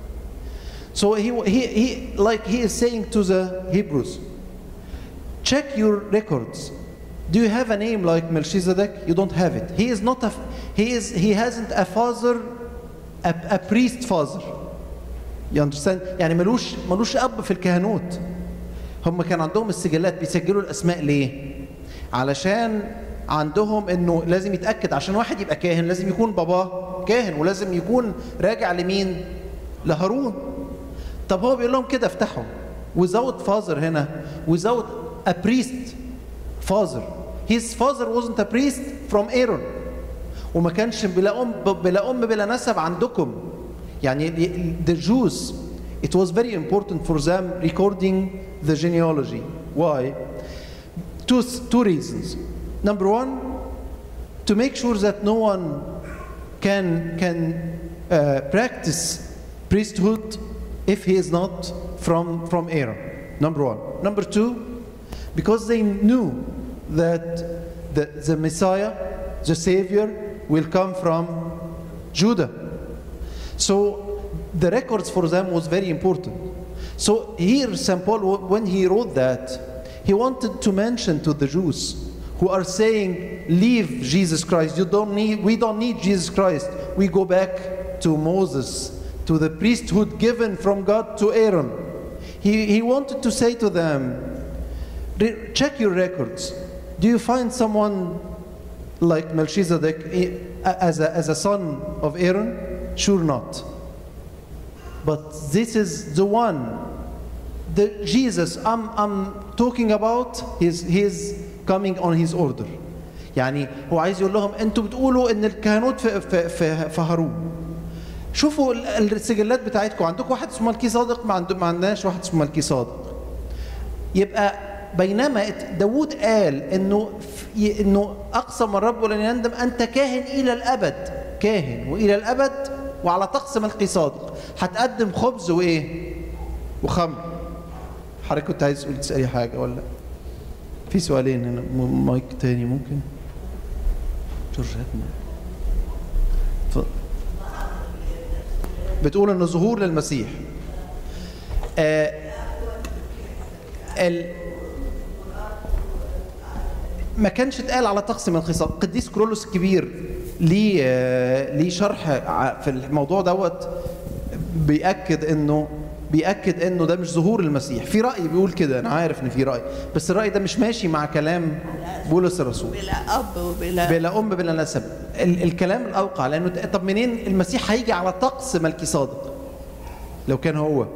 So he, he, he, like he is saying to the Hebrews, check your records. Do you have a name like Melchizedek? You don't have it. He is not a, he is, he hasn't a father, a, a priest father. You understand؟ يعني ملوش ملوش اب في الكهنوت. هم كان عندهم السجلات بيسجلوا الاسماء ليه؟ علشان عندهم انه لازم يتاكد عشان واحد يبقى كاهن لازم يكون باباه كاهن ولازم يكون راجع لمين؟ لهارون. طب هو بيقول لهم كده افتحوا without father هنا without a priest father his father wasn't a priest from Aaron وما كانش بلا ام بلا ام بلا نسب عندكم يعني the Jews it was very important for them recording the genealogy why two two reasons number one to make sure that no one can can uh, practice priesthood if he is not from, from Aaron. Number one. Number two, because they knew that the, the Messiah, the Savior, will come from Judah. So the records for them was very important. So here, St. Paul, when he wrote that, he wanted to mention to the Jews who are saying, leave Jesus Christ. You don't need, we don't need Jesus Christ. We go back to Moses, to the priesthood given from God to Aaron. He, he wanted to say to them, check your records. Do you find someone like Melchizedek as a, as a son of Aaron? Sure not. But this is the one, the Jesus I'm, I'm talking about, he's, he's coming on his order. يعني هو عايز يقول لهم انتوا بتقولوا ان الكهنوت في, في, في, في هارون شوفوا السجلات بتاعتكم عندكم واحد اسمه ملكي صادق ما, ما عندناش واحد اسمه ملكي صادق يبقى بينما داوود قال انه انه اقسم الرب ولن يندم انت كاهن الى الابد كاهن والى الابد وعلى طقس ملكي صادق هتقدم خبز وايه وخمر حضرتك كنت عايز تقول تسالي حاجه ولا في سؤالين هنا م- مايك تاني ممكن جورجاتنا اتفضل. بتقول ان ظهور للمسيح آه ال ما كانش اتقال على طقس من الخصال قديس كرولوس الكبير ليه آه، ليه شرح ع- في الموضوع دوت بيأكد انه بيأكد انه ده مش ظهور المسيح في رأي بيقول كده انا عارف ان في رأي بس الرأي ده مش ماشي مع كلام بولس الرسول بلا اب وبلا بلا ام بلا نسب ال الكلام الاوقع لانه ت- طب منين المسيح هيجي على طقس ملكي صادق لو كان هو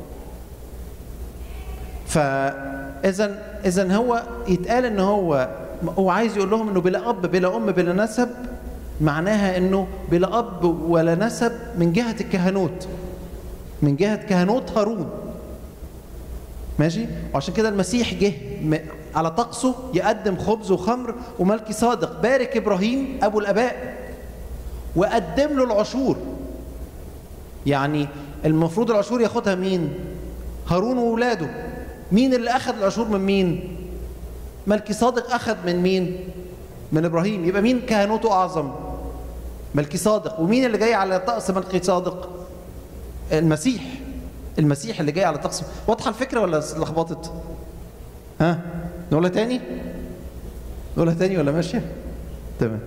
فاذا اذا هو يتقال ان هو هو عايز يقول لهم انه بلا اب بلا ام بلا نسب معناها انه بلا اب ولا نسب من جهه الكهنوت من جهه كهنوت هارون ماشي وعشان كده المسيح جه م- على طقسه يقدم خبز وخمر وملكي صادق بارك ابراهيم ابو الاباء وقدم له العشور يعني المفروض العشور ياخدها مين هارون واولاده مين اللي اخذ العشور من مين ملكي صادق اخذ من مين من ابراهيم يبقى مين كهنوته اعظم ملكي صادق ومين اللي جاي على طقس ملكي صادق المسيح المسيح اللي جاي على طقس واضحه الفكره ولا لخبطت ها نقولها تاني نقولها تاني ولا ماشيه تمام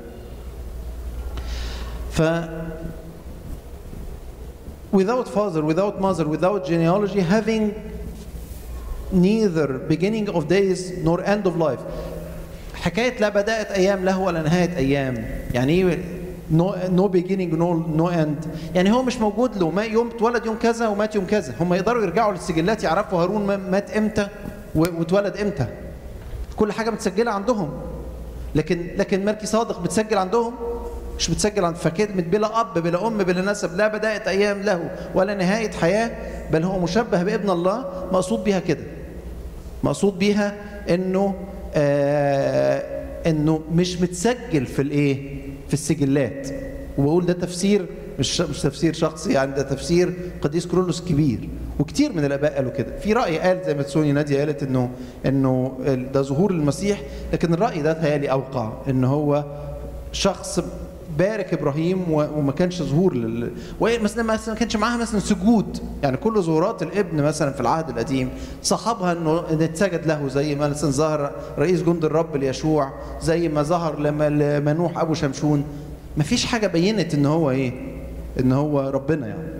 ف without father without mother without genealogy having neither beginning of days nor end of life حكايه لا بدات ايام له ولا نهايه ايام يعني ايه نو نو بيجيننج نو نو اند يعني هو مش موجود له ما يوم اتولد يوم كذا ومات يوم كذا هم يقدروا يرجعوا للسجلات يعرفوا هارون ما- مات امتى و- واتولد امتى كل حاجه متسجله عندهم لكن لكن ملكي صادق بتسجل عندهم مش بتسجل عند فكلمه بلا اب بلا ام بلا نسب لا بدايه ايام له ولا نهايه حياه بل هو مشبه بابن الله مقصود بيها كده مقصود بيها انه آه انه مش متسجل في الايه في السجلات وبقول ده تفسير مش مش تفسير شخصي يعني ده تفسير قديس كرولوس كبير وكتير من الاباء قالوا كده في راي قال زي ما تسوني ناديه قالت انه انه ده ظهور المسيح لكن الراي ده تهيالي اوقع ان هو شخص بارك ابراهيم و- وما كانش ظهور لل... ومثلا مثلا ما كانش معاها مثلا سجود يعني كل ظهورات الابن مثلا في العهد القديم صاحبها انه ان اتسجد له زي ما مثلا ظهر رئيس جند الرب ليشوع زي ما ظهر لما لمنوح ابو شمشون ما فيش حاجه بينت ان هو ايه ان هو ربنا يعني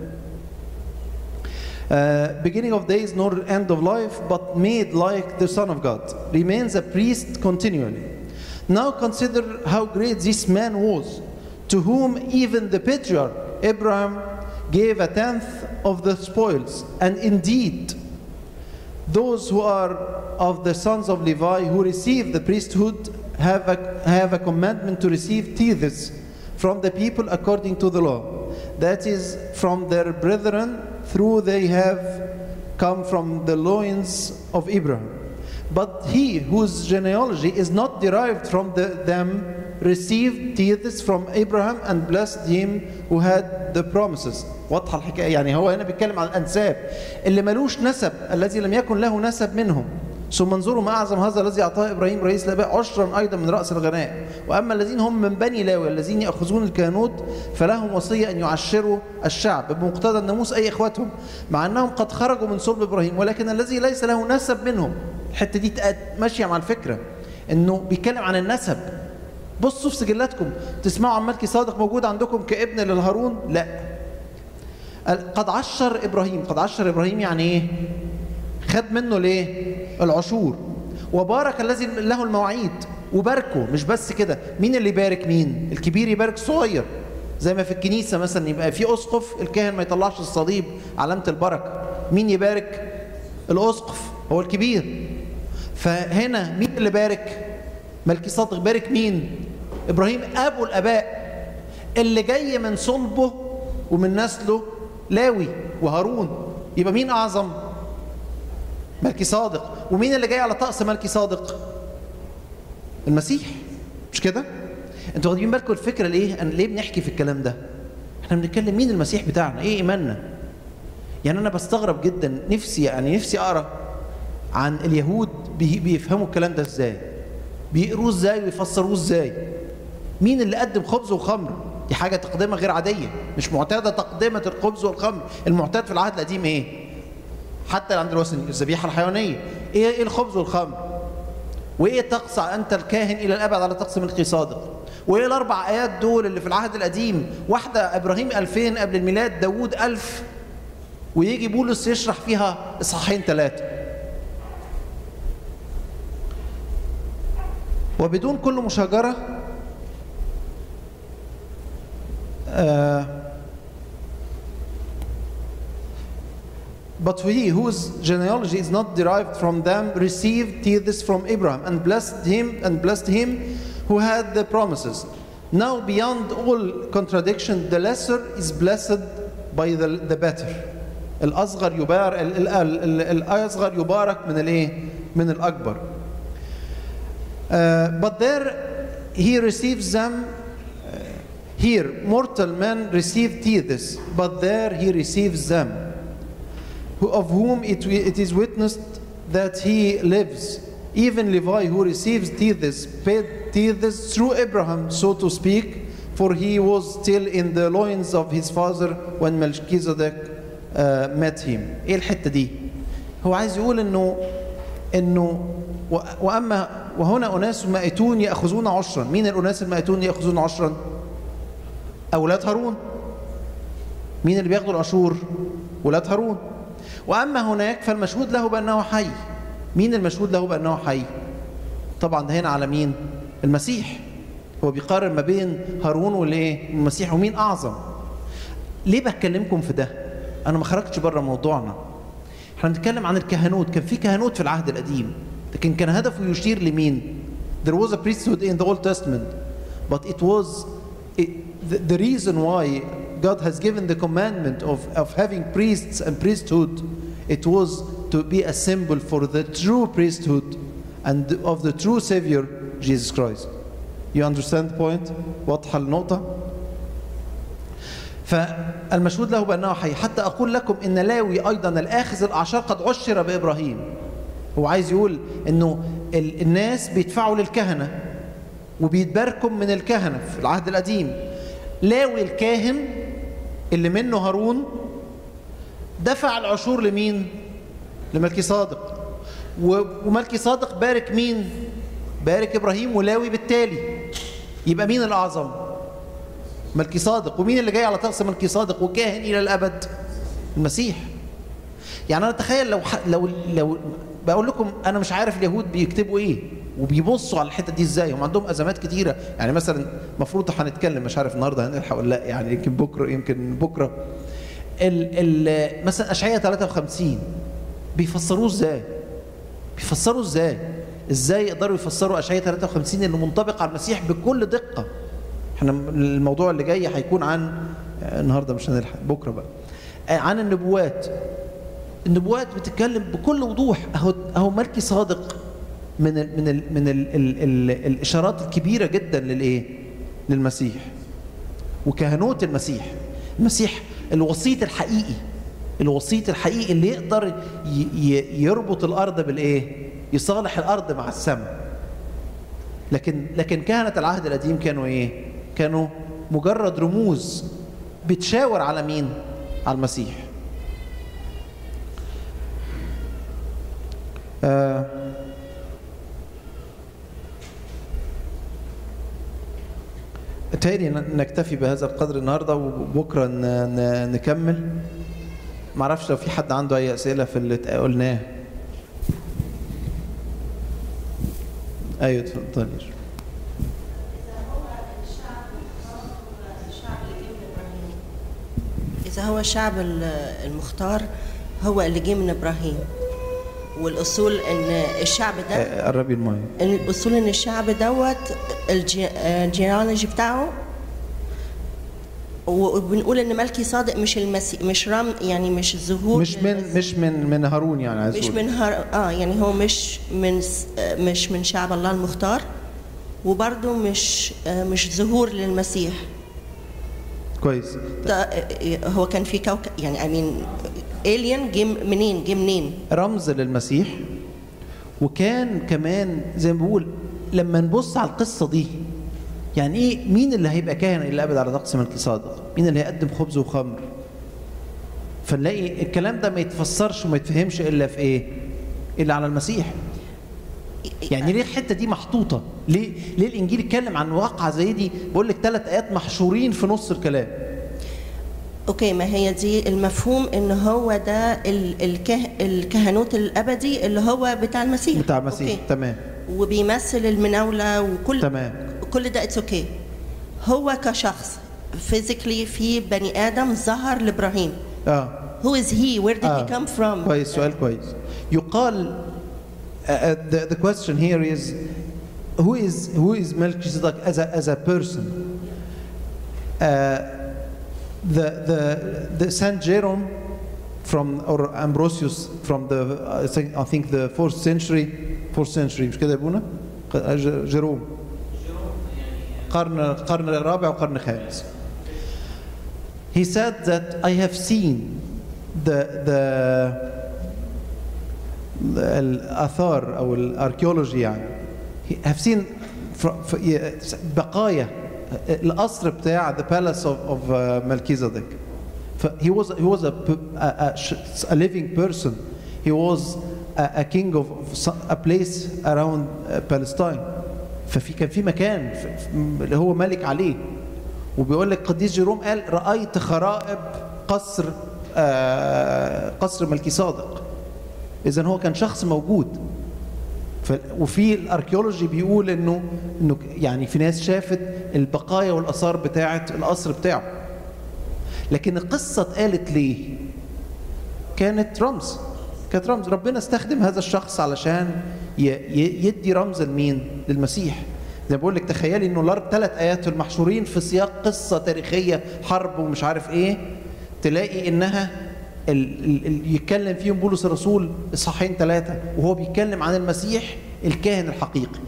Uh, beginning of days nor end of life, but made like the Son of God, remains a priest continually. Now consider how great this man was, to whom even the patriarch Abraham gave a tenth of the spoils. And indeed, those who are of the sons of Levi who receive the priesthood have a, have a commandment to receive tithes from the people according to the law. That is, from their brethren, through they have come from the loins of Abraham. But he whose genealogy is not derived from the, them received tithes from Abraham and blessed him who had the promises. واضحة الحكاية يعني هو هنا بيتكلم عن الأنساب اللي ملوش نسب الذي لم يكن له نسب منهم ثم انظروا ما أعظم هذا الذي أعطاه إبراهيم رئيس الآباء عشرا أيضا من رأس الغناء وأما الذين هم من بني لاوي الذين يأخذون الكهنوت فلهم وصية أن يعشروا الشعب بمقتضى الناموس أي إخوتهم مع أنهم قد خرجوا من صلب إبراهيم ولكن الذي ليس له نسب منهم الحتة دي تق- ماشية مع الفكرة إنه بيتكلم عن النسب بصوا في سجلاتكم تسمعوا عن ملكي صادق موجود عندكم كابن للهارون لا قد عشر ابراهيم قد عشر ابراهيم يعني ايه خد منه ليه العشور وبارك الذي له المواعيد وباركه مش بس كده مين اللي يبارك مين الكبير يبارك الصغير زي ما في الكنيسه مثلا يبقى في اسقف الكاهن ما يطلعش الصليب علامه البركه مين يبارك الاسقف هو الكبير فهنا مين اللي بارك ملكي صادق بارك مين ابراهيم ابو الاباء اللي جاي من صلبه ومن نسله لاوي وهارون يبقى مين اعظم ملكي صادق ومين اللي جاي على طقس ملكي صادق المسيح مش كده انتوا واخدين بالكم الفكره ليه أنا ليه بنحكي في الكلام ده احنا بنتكلم مين المسيح بتاعنا ايه ايماننا يعني انا بستغرب جدا نفسي يعني نفسي اقرا عن اليهود بي- بيفهموا الكلام ده ازاي بيقروه ازاي ويفسروه ازاي مين اللي قدم خبز وخمر دي حاجه تقدمه غير عاديه مش معتاده تقدمه الخبز والخمر المعتاد في العهد القديم ايه حتى عند الوثنيين الذبيحه الحيوانيه ايه ايه الخبز والخمر وايه تقصع انت الكاهن الى الابد على طقس ملكي صادق وايه الاربع ايات دول اللي في العهد القديم واحده ابراهيم 2000 قبل الميلاد داوود 1000 ويجي بولس يشرح فيها اصحاحين ثلاثه وبدون كل مشاجره آه But he whose genealogy is not derived from them received tithes from Abraham and blessed him and blessed him who had the promises. Now beyond all contradiction, the lesser is blessed by the, the better. الأصغر يبارك ال- ال- ال- الأصغر يبارك من الإيه؟ من الأكبر. Uh, but there he receives them uh, here mortal men receive tithes but there he receives them who- of whom it, it is witnessed that he lives even levi who receives tithes paid tithes through abraham so to speak for he was still in the loins of his father when melchizedek uh, met him ايه الحته دي هو عايز يقول انه انه و- واما وهنا اناس مائتون ياخذون عشرا مين الاناس المائتون ياخذون عشرا اولاد هارون مين اللي بياخدوا العشور ولاد هارون واما هناك فالمشهود له بانه حي مين المشهود له بانه حي طبعا ده هنا على مين المسيح هو بيقارن ما بين هارون والايه المسيح ومين اعظم ليه بكلمكم في ده انا ما خرجتش بره موضوعنا احنا بنتكلم عن الكهنوت كان في كهنوت في العهد القديم لكن كان هدفه يشير لمين there was a priesthood in the Old Testament but it was it, the, the reason why God has given the commandment of, of having priests and priesthood it was to be a symbol for the true priesthood and of the true Savior Jesus Christ you understand the point واضحة النقطة فالمشهود له بأنه حي حتى أقول لكم إن لاوي أيضا الآخذ الأعشار قد عشر بإبراهيم هو عايز يقول إنه ال- الناس بيدفعوا للكهنة وبيتباركوا من الكهنة في العهد القديم لاوي الكاهن اللي منه هارون دفع العشور لمين؟ لملكي صادق و- وملكي صادق بارك مين؟ بارك إبراهيم ولاوي بالتالي يبقى مين الأعظم؟ ملكي صادق ومين اللي جاي على طقس ملكي صادق وكاهن الى الابد المسيح يعني انا اتخيل لو ح... لو لو بقول لكم انا مش عارف اليهود بيكتبوا ايه وبيبصوا على الحته دي ازاي هم عندهم ازمات كتيره يعني مثلا المفروض هنتكلم مش عارف النهارده هنلحق ولا لا يعني يمكن بكره يمكن بكره ال... ال... مثلا اشعياء 53 بيفسروه ازاي بيفسروا ازاي ازاي يقدروا يفسروا اشعياء 53 اللي منطبق على المسيح بكل دقه احنا الموضوع اللي جاي هيكون عن النهارده مش هنلحق بكره بقى عن النبوات النبوات بتتكلم بكل وضوح اهو اهو ملكي صادق من ال من ال من ال ال ال الاشارات الكبيره جدا للايه للمسيح وكهنوت المسيح المسيح الوسيط الحقيقي الوسيط الحقيقي اللي يقدر ي- ي- يربط الارض بالايه يصالح الارض مع السماء لكن لكن كهنة العهد القديم كانوا ايه؟ كانوا مجرد رموز بتشاور على مين؟ على المسيح. آه تاني نكتفي بهذا القدر النهارده وبكره ن- ن- نكمل. معرفش لو في حد عنده اي اسئله في اللي قلناه. ايوه اتفضلي إذا هو الشعب ال- المختار هو اللي جه من إبراهيم والأصول إن الشعب ده آه، قربي المايك إن الأصول إن الشعب دوت الجينالوجي بتاعه وبنقول إن ملكي صادق مش المسيح مش رم يعني مش ظهور مش من للمسيح. مش من من هارون يعني عايز مش أقول. من هر... اه يعني هو مش من س- آه، مش من شعب الله المختار وبرضه مش آه، مش ظهور للمسيح كويس ده- آه، هو كان في كوكب يعني I mean alien جه منين جه منين رمز للمسيح وكان كمان زي ما بقول لما نبص على القصه دي يعني ايه مين اللي هيبقى كاهن الى الابد على طقس ملك صادق مين اللي هيقدم خبز وخمر فنلاقي الكلام ده ما يتفسرش وما يتفهمش الا في ايه الا على المسيح يعني ليه الحته دي محطوطه ليه ليه الانجيل اتكلم عن واقعه زي دي بقول لك ثلاث ايات محشورين في نص الكلام اوكي ما هي دي المفهوم ان هو ده ال- الكه... الكهنوت الابدي اللي هو بتاع المسيح بتاع المسيح أوكي. تمام وبيمثل المناوله وكل تمام. كل ده اتس اوكي هو كشخص فيزيكلي في بني ادم ظهر لابراهيم اه Who is he? Where did آه. he come from? كويس سؤال كويس يقال uh, uh, the, the question here is who is who is Melchizedek as a as a person uh, the the the Saint Jerome from or Ambrosius from the I think, I think the fourth century fourth century مش كده يا ابونا ج- جيروم قرن القرن الرابع والقرن الخامس he said that I have seen the the الآثار أو الأركيولوجي يعني have seen fr- f- بقايا القصر بتاع the palace of, of uh, Melchizedek ف- he was he was a, p- a, a, sh- a living person he was a, a king of, of some- a place around uh, Palestine ففي كان في مكان ف- ف- اللي هو ملك عليه وبيقول لك قديس جيروم قال رأيت خرائب قصر آه، قصر ملكي صادق اذا هو كان شخص موجود ف... وفي الاركيولوجي بيقول انه انه يعني في ناس شافت البقايا والاثار بتاعه القصر بتاعه لكن القصه اتقالت ليه كانت رمز كانت رمز ربنا استخدم هذا الشخص علشان ي... ي... يدي رمز لمين للمسيح زي ما بقول لك تخيلي انه الثلاث ايات المحشورين في سياق قصه تاريخيه حرب ومش عارف ايه تلاقي انها ال- ال- ال- يتكلم فيهم بولس الرسول اصحاحين ثلاثه وهو بيتكلم عن المسيح الكاهن الحقيقي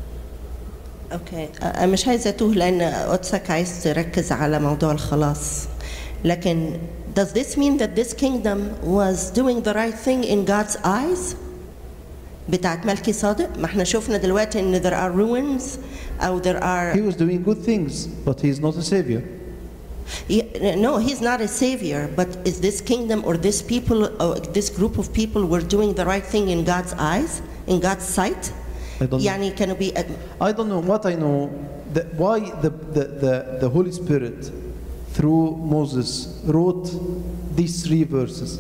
اوكي أنا مش عايزه اتوه لان قدسك عايز تركز على موضوع الخلاص لكن does this mean that this kingdom was doing the right thing in God's eyes بتاعت ملكي صادق ما احنا شفنا دلوقتي ان there are ruins او there are He was doing good things but he is not a savior Yeah, no, he's not a savior, but is this kingdom or this people, or this group of people were doing the right thing in God's eyes, in God's sight? I don't know. يعني كانوا بي I don't know what I know that why the, the, the, the Holy Spirit through Moses wrote these three verses.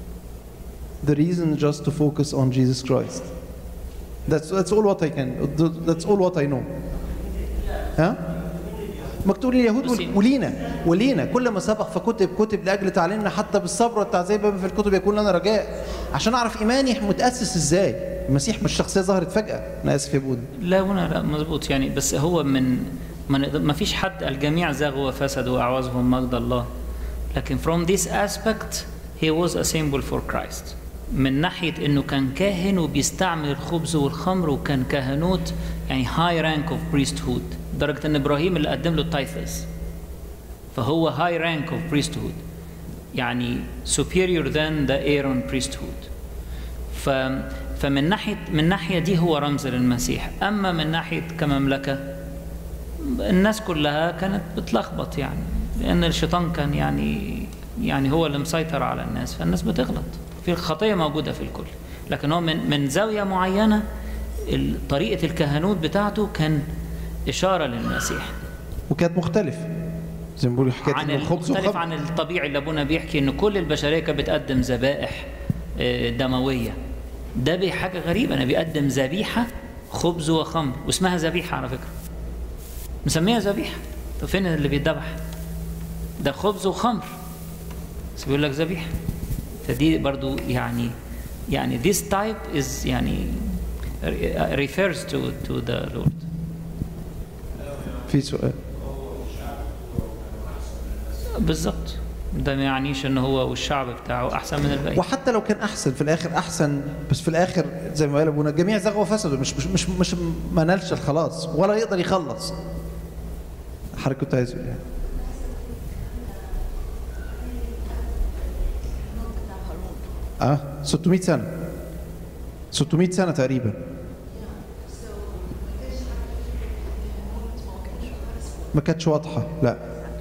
The reason just to focus on Jesus Christ. That's, that's all what I can, that's all what I know. ها؟ مكتوب لليهود وال- ولينا ولينا كل ما سبق فكتب كتب لاجل تعليمنا حتى بالصبر والتعذيب بما في الكتب يكون لنا رجاء عشان اعرف ايماني متاسس ازاي المسيح مش شخصيه ظهرت فجاه انا اسف يا بودي لا هنا لا مظبوط يعني بس هو من ما نقدر- ما فيش حد الجميع زاغوا وفسدوا واعوزهم مجد الله لكن from this aspect he was a symbol for Christ من ناحية انه كان كاهن وبيستعمل الخبز والخمر وكان كهنوت يعني high rank of priesthood لدرجة ان ابراهيم اللي قدم له التايثس فهو high rank of priesthood يعني superior than the Aaron priesthood ف فمن ناحيه من ناحيه دي هو رمز للمسيح اما من ناحيه كمملكه الناس كلها كانت بتلخبط يعني لان الشيطان كان يعني يعني هو اللي مسيطر على الناس فالناس بتغلط في الخطيه موجوده في الكل لكن هو من من زاويه معينه ال- طريقه الكهنوت بتاعته كان اشاره للمسيح وكانت مختلف زي ما بيقولوا حكايه عن إنه خبز المختلف وخمر عن الطبيعي اللي ابونا بيحكي ان كل البشريه كانت بتقدم ذبائح آه، دمويه ده بي- حاجه غريبه انا بيقدم ذبيحه خبز وخمر واسمها ذبيحه على فكره مسميها ذبيحه طب فين اللي بيتذبح ده خبز وخمر بس بيقول لك ذبيحه فدي برضو يعني يعني this type is يعني refers to to the Lord في سؤال بالظبط ده ما يعنيش ان هو والشعب بتاعه احسن من الباقي وحتى لو كان احسن في الاخر احسن بس في الاخر زي ما قال ابونا الجميع زغوا وفسدوا مش مش مش, مش ما نالش الخلاص ولا يقدر يخلص حضرتك كنت عايز تقول يعني اه 600 سنه 600 سنة تقريبا ما كانتش واضحة لا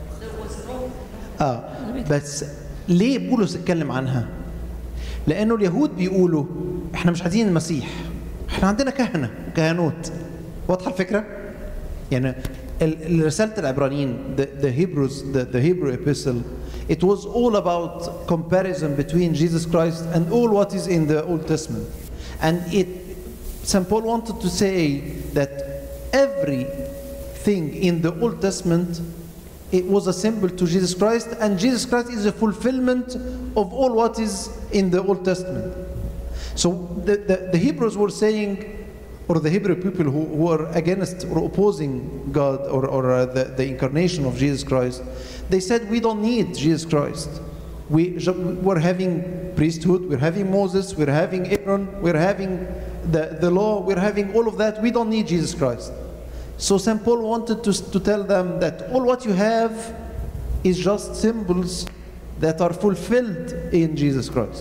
اه بس ليه بولس اتكلم عنها؟ لأنه اليهود بيقولوا احنا مش عايزين المسيح احنا عندنا كهنة كهنوت واضحة الفكرة؟ يعني ال- رسالة العبرانيين the, the Hebrews the, the Hebrew epistle it was all about comparison between Jesus Christ and all what is in the Old Testament and it St. Paul wanted to say that everything in the Old Testament it was a symbol to Jesus Christ and Jesus Christ is a fulfillment of all what is in the Old Testament so the, the, the Hebrews were saying or the Hebrew people who, who are against or opposing God or, or uh, the, the incarnation of Jesus Christ, they said, We don't need Jesus Christ. We, we're having priesthood, we're having Moses, we're having Aaron, we're having the, the law, we're having all of that. We don't need Jesus Christ. So St. Paul wanted to, to tell them that all what you have is just symbols that are fulfilled in Jesus Christ.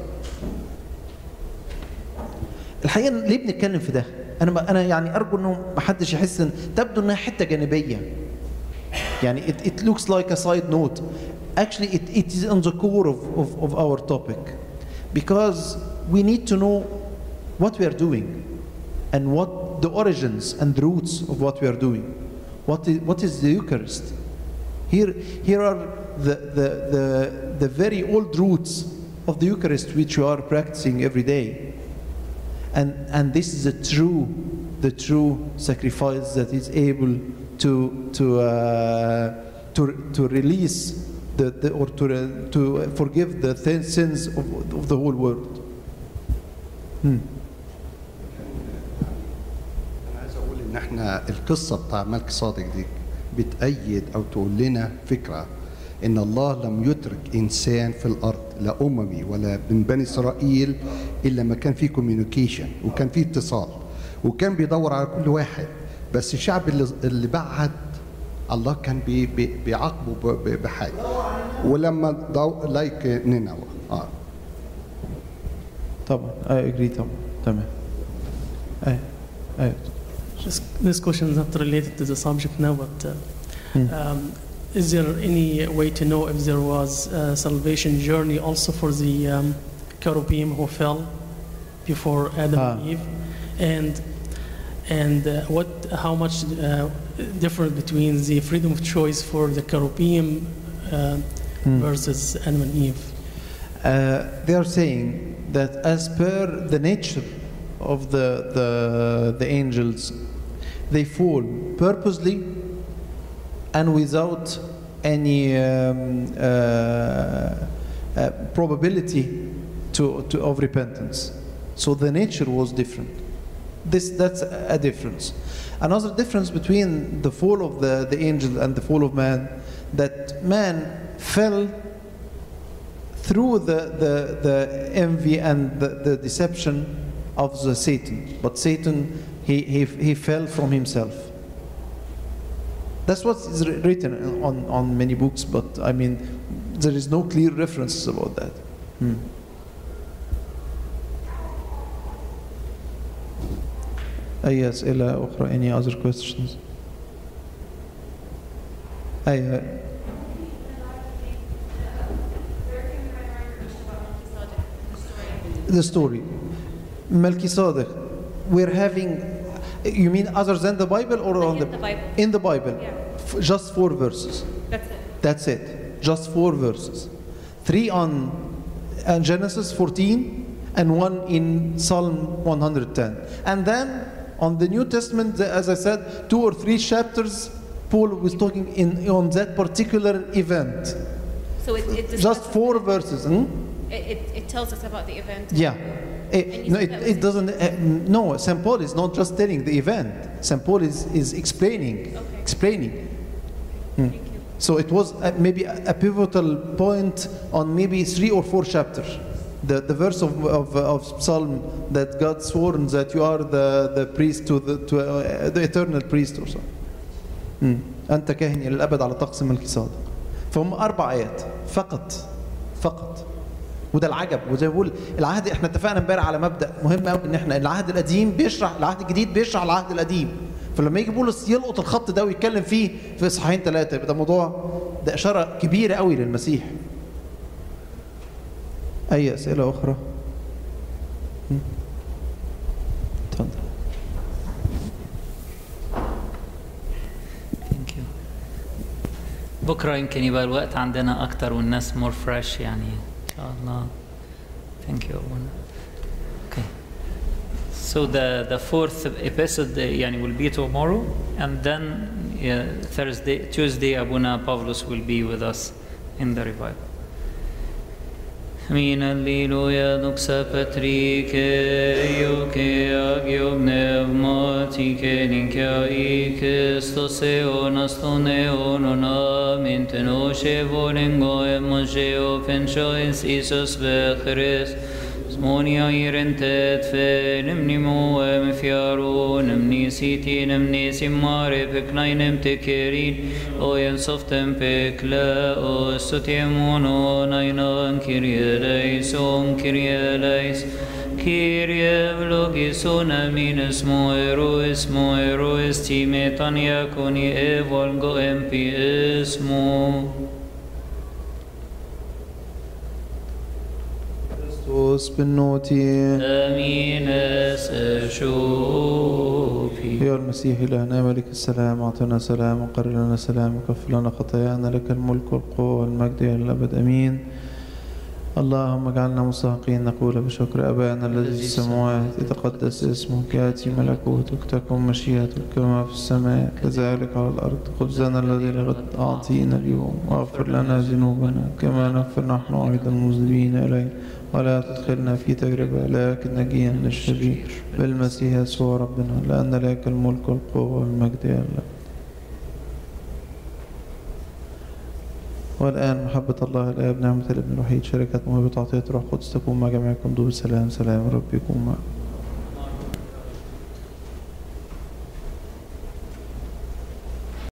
الحقيقه ليه بنتكلم في ده؟ انا ما انا يعني ارجو انه ما حدش يحس ان تبدو انها حته جانبيه. يعني it, it looks like a side note. Actually it, it is on the core of, of, of our topic. Because we need to know what we are doing and what the origins and the roots of what we are doing. What is, what is the Eucharist? Here, here are the, the, the, the very old roots of the Eucharist which we are practicing every day. And, and this is the true, the true sacrifice that is able to, to, uh, to, to release the, the, or to, to forgive the th- sins of, of the whole world. Hmm. انا عايز اقول ان احنا القصه بتاع ملك صادق دي بتأيد او تقول لنا فكره ان الله لم يترك انسان في الارض لا اممي ولا من بني اسرائيل الا ما كان فيه كوميونيكيشن وكان فيه اتصال وكان بيدور على كل واحد بس الشعب اللي, اللي بعد الله كان بي بي بيعاقبه ب- ب- بحاجه ولما دو لايك نينوى اه طبعا I agree طبعا تمام أي أي This, this question is not related to the subject now, but uh, Hmm. um, is there any way to know if there was a salvation journey also for the um, cherubim who fell before Adam Ah. and Eve, and and uh, what how much uh, difference between the freedom of choice for the cherubim uh, Hmm. versus Adam and Eve? Uh, they are saying that as per the nature of the, the, the angels, they fall purposely and without any um, uh, uh, probability to, to, of repentance. So the nature was different. This, that's a difference. Another difference between the fall of the, the angel and the fall of man, that man fell through the, the, the envy and the, the deception of the Satan. But Satan, he, he, he fell from himself. That's what is wri- written on, on many books, but I mean, there is no clear references about that. Hmm. أي أسئلة أخرى? Any other questions? أي the story. Melchizedek. We're having, you mean other than the Bible or on In the Bible. In the Bible. Yeah. F- Just four verses. That's it. That's it. Just four verses. Three on uh, Genesis 14 and one in Psalm 110. And then on the New Testament, the- as I said, two or three chapters, Paul was talking in, on that particular event. So it, it Just discusses- four verses. hmm? It, it, it tells us about the event. Yeah. Eh, And you no, said it, that was it doesn't. Uh, no, St. Paul is not just telling the event. St. Paul is, is explaining. Okay. Explaining. Thank you. So it was uh, maybe a a pivotal point on maybe three or four chapters. The, the verse of, of, of Psalm that God sworn that you are the, the priest to the, to, uh, the eternal priest or so. مم. أنت كاهن إلى الأبد على طقس ملك صادق. فهم أربع آيات فقط فقط. وده العجب وزي ما بقول العهد احنا اتفقنا امبارح على مبدا مهم قوي ان احنا العهد القديم بيشرح العهد الجديد بيشرح العهد القديم فلما يجي بولس يلقط الخط ده ويتكلم فيه في اصحاحين ثلاثه يبقى ده موضوع ده اشاره كبيره قوي للمسيح اي اسئله اخرى م? اتفضل Thank you. بكرة يمكن يبقى الوقت عندنا أكتر والناس مور فريش يعني إن شاء الله. Thank you. أبونا. Okay. So the the fourth episode uh, يعني will be tomorrow and then yeah, Thursday Tuesday Abuna Pavlos will be with us in the revival. Min alleluia doxa patrike ioke agio pneumatike ninkia ike stoseon astoneon onamin tenoshe volengo emogeo penchois isos vechres Smonia irentet fe nimni mo em fiaro nimni siti nimni simare peknainem tekerin o en softem pekla o sotiemono nainan kirie leison kirie leis Kyrie vlogison amin esmo ero esmo ero estime tania koni evolgo empi esmo كريستوس بالنوتي امين اسشوفي يا المسيح إلهنا ملك السلام أعطنا سلام وقرر لنا سلام وكفر لنا خطايانا لك الملك والقوة والمجد إلى الأبد أمين اللهم اجعلنا مستحقين نقول بشكر أبانا الذي في السماوات يتقدس اسمك يأتي ملكوتك تكن مشيئتك كما في السماء كذلك على الأرض خبزنا الذي لغد أعطينا اليوم واغفر لنا ذنوبنا كما نغفر نحن أيضا المذنبين إلينا ولا تدخلنا في تجربة لكن نجينا من الشرير بالمسيح يسوع ربنا لأن لك الملك والقوة والمجد يا الله والآن محبة الله الآب نعمة الابن الوحيد شركة موهبة عطية روح قدس تكون مع جميعكم دوب السلام سلام ربكم معكم